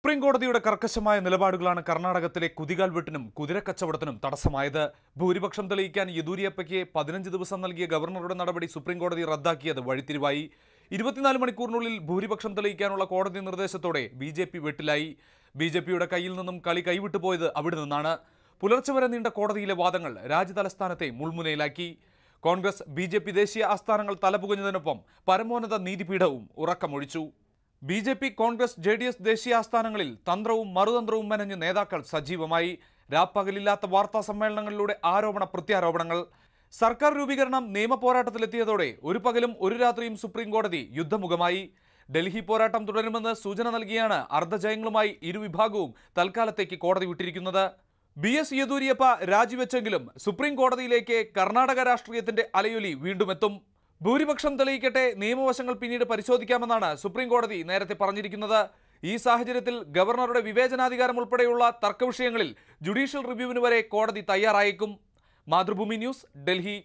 supreme കോടതിയുടെ കർക്കശമായ നിലപാടുകളാണ് കർണാടകത്തിലെ കുതികാൽ വെട്ടിനും കുതിരക്കച്ചവടത്തിനും തടസ്സമായത് ഭൂരിപക്ഷം തെളിയിക്കാൻ യെദൂരിയപ്പയ്ക്ക് പതിനഞ്ച് ദിവസം നൽകിയ ഗവർണറുടെ നടപടി സുപ്രീം കോടതി റദ്ദാക്കിയത് വഴിത്തിരിവായി ഇരുപത്തിനാല് മണിക്കൂറിനുള്ളിൽ ഭൂരിപക്ഷം തെളിയിക്കാനുള്ള കോടതി നിർദ്ദേശത്തോടെ ബി ജെ പി വെട്ടിലായി ബി ജെ പിയുടെ കയ്യിൽ നിന്നും കളി കൈവിട്ടു പോയത് അവിടെ നിന്നാണ് പുലർച്ചെ വരെ നീണ്ട കോടതിയിലെ വാദങ്ങൾ രാജ്യതലസ്ഥാനത്തെ മുൾമുനയിലാക്കി കോൺഗ്രസ് ബി ജെ പി ദേശീയ ആസ്ഥാനങ്ങൾ തലപുകഞ്ഞതിനൊപ്പം പരമോന്നത നീതിപീഠവും ഉറക്കമൊഴിച്ചു B J P Congress J D S ദേശീയ ആസ്ഥാനങ്ങളിൽ തന്ത്രവും മറുതന്ത്രവും മെനഞ്ഞ് നേതാക്കൾ സജീവമായി രാപ്പകലില്ലാത്ത വാർത്താ സമ്മേളനങ്ങളിലൂടെ ആരോപണ പ്രത്യാരോപണങ്ങൾ സർക്കാർ രൂപീകരണം നിയമ പോരാട്ടത്തിലെത്തിയതോടെ ഒരു പകലും ഒരു രാത്രിയും സുപ്രീം കോടതി യുദ്ധമുഖമായി ഡൽഹി പോരാട്ടം തുടരുമെന്ന് സൂചന നൽകിയാണ് അർദ്ധജയങ്ങളുമായി ഇരുവിഭാഗവും തൽക്കാലത്തേക്ക് കോടതി വിട്ടിരിക്കുന്നത് ബി എസ് യെദൂരിയപ്പ രാജിവെച്ചെങ്കിലും സുപ്രീം കോടതിയിലേക്ക് കർണാടക രാഷ്ട്രീയത്തിന്റെ അലയൊലി വീണ്ടും എത്തും ഭൂരിപക്ഷം തെളിയിക്കട്ടെ നിയമവശങ്ങൾ പിന്നീട് പരിശോധിക്കാമെന്നാണ് സുപ്രീം കോടതി നേരത്തെ പറഞ്ഞിരിക്കുന്നത് ഈ സാഹചര്യത്തിൽ ഗവർണറുടെ വിവേചനാധികാരം ഉൾപ്പെടെയുള്ള തർക്കവിഷയങ്ങളിൽ ജുഡീഷ്യൽ റിവ്യൂവിന് വരെ കോടതി തയ്യാറായേക്കും മാതൃഭൂമി ന്യൂസ് ഡൽഹി